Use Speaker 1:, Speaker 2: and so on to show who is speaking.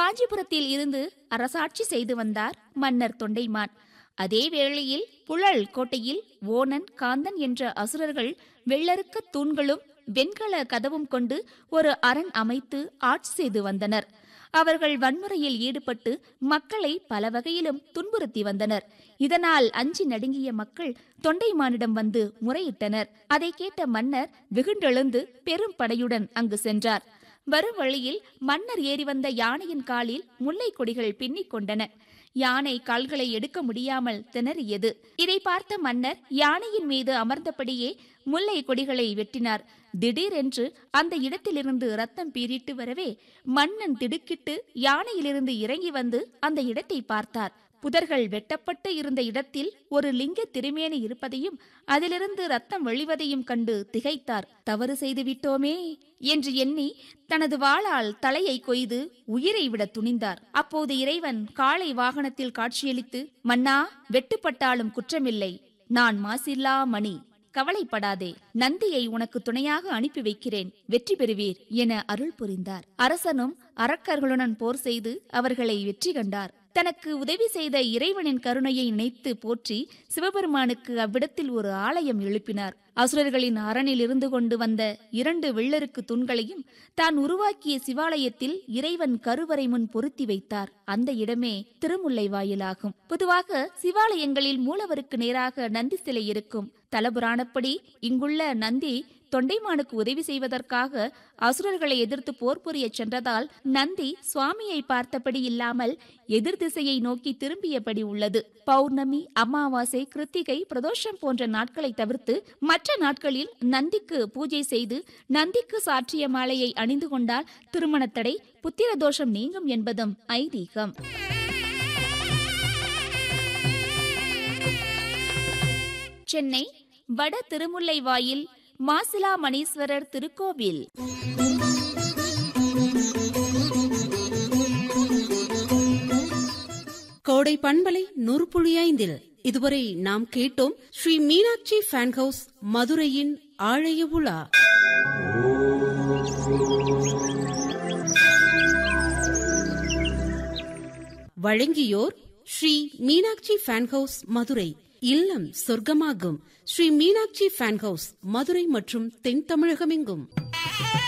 Speaker 1: காஞ்சிபுரத்தில் இருந்து அரசாட்சி செய்து வந்தார் மன்னர் தொண்டைமான் அதே வேளையில் புழல் கோட்டையில் ஓனன் காந்தன் என்ற அசுரர்கள் வெள்ளறுக்க தூண்களும் வெண்கல கதவும் கொண்டு ஒரு அரண் அமைத்து ஆட்சி செய்து வந்தனர் அவர்கள் வன்முறையில் ஈடுபட்டு மக்களை பல வகையிலும் துன்புறுத்தி வந்தனர் இதனால் அஞ்சி நடுங்கிய மக்கள் தொண்டைமானிடம் வந்து முறையிட்டனர் அதை கேட்ட மன்னர் வெகுண்டெழுந்து பெரும் படையுடன் அங்கு சென்றார் வரும் வழியில் மன்னர் ஏறி வந்த யானையின் காலில் முல்லை கொடிகள் பின்னிக் கொண்டன யானை கால்களை எடுக்க முடியாமல் திணறியது இதை பார்த்த மன்னர் யானையின் மீது அமர்ந்தபடியே முல்லை கொடிகளை வெட்டினார் திடீரென்று அந்த இடத்திலிருந்து ரத்தம் பீரிட்டு வரவே மன்னன் திடுக்கிட்டு யானையிலிருந்து இறங்கி வந்து அந்த இடத்தை பார்த்தார் புதர்கள் வெட்டப்பட்டு இருந்த இடத்தில் ஒரு லிங்க திருமேனி இருப்பதையும் அதிலிருந்து ரத்தம் வெளிவதையும் கண்டு திகைத்தார் தவறு செய்து விட்டோமே என்று எண்ணி தனது வாளால் தலையை கொய்து உயிரை விட துணிந்தார் அப்போது இறைவன் காளை வாகனத்தில் காட்சியளித்து மன்னா வெட்டுப்பட்டாலும் குற்றமில்லை நான் மாசில்லா மணி கவலைப்படாதே நந்தியை உனக்கு துணையாக அனுப்பி வைக்கிறேன் வெற்றி பெறுவீர் என அருள் புரிந்தார் அரசனும் அரக்கர்களுடன் போர் செய்து அவர்களை வெற்றி கண்டார் தனக்கு உதவி செய்த இறைவனின் கருணையை நினைத்து போற்றி சிவபெருமானுக்கு அவ்விடத்தில் ஒரு ஆலயம் எழுப்பினார் அசுரர்களின் அரணில் இருந்து கொண்டு வந்த இரண்டு வெள்ளருக்கு தூண்களையும் தான் உருவாக்கிய சிவாலயத்தில் இறைவன் கருவறை முன் பொருத்தி வைத்தார் அந்த இடமே திருமுல்லை வாயிலாகும் பொதுவாக சிவாலயங்களில் மூலவருக்கு நேராக நந்தி சிலை இருக்கும் தலபுராணப்படி இங்குள்ள நந்தி தொண்டைமானுக்கு உதவி செய்வதற்காக அசுரர்களை எதிர்த்து போர் புரிய சென்றதால் நந்தி சுவாமியை பார்த்தபடி இல்லாமல் எதிர் திசையை நோக்கி திரும்பியபடி உள்ளது பௌர்ணமி அமாவாசை கிருத்திகை பிரதோஷம் போன்ற நாட்களை தவிர்த்து மற்ற நாட்களில் நந்திக்கு பூஜை செய்து நந்திக்கு சாற்றிய மாலையை அணிந்து கொண்டால் திருமணத்தடை புத்திர தோஷம் நீங்கும் என்பதும் ஐதீகம் சென்னை வட திருமுல்லை வாயில் மாசிலா மணீஸ்வரர் திருக்கோவில்
Speaker 2: கோடை பண்பலை நூறு புள்ளி ஐந்தில் இதுவரை நாம் கேட்டோம் ஸ்ரீ மீனாட்சி ஃபேன் ஹவுஸ் மதுரையின் ஆழைய உலா வழங்கியோர் ஸ்ரீ மீனாட்சி ஃபேன் ஹவுஸ் மதுரை இல்லம் சொர்க்கமாகும் ஸ்ரீ மீனாட்சி ஃபேன் ஹவுஸ் மதுரை மற்றும் தென் தமிழகமெங்கும்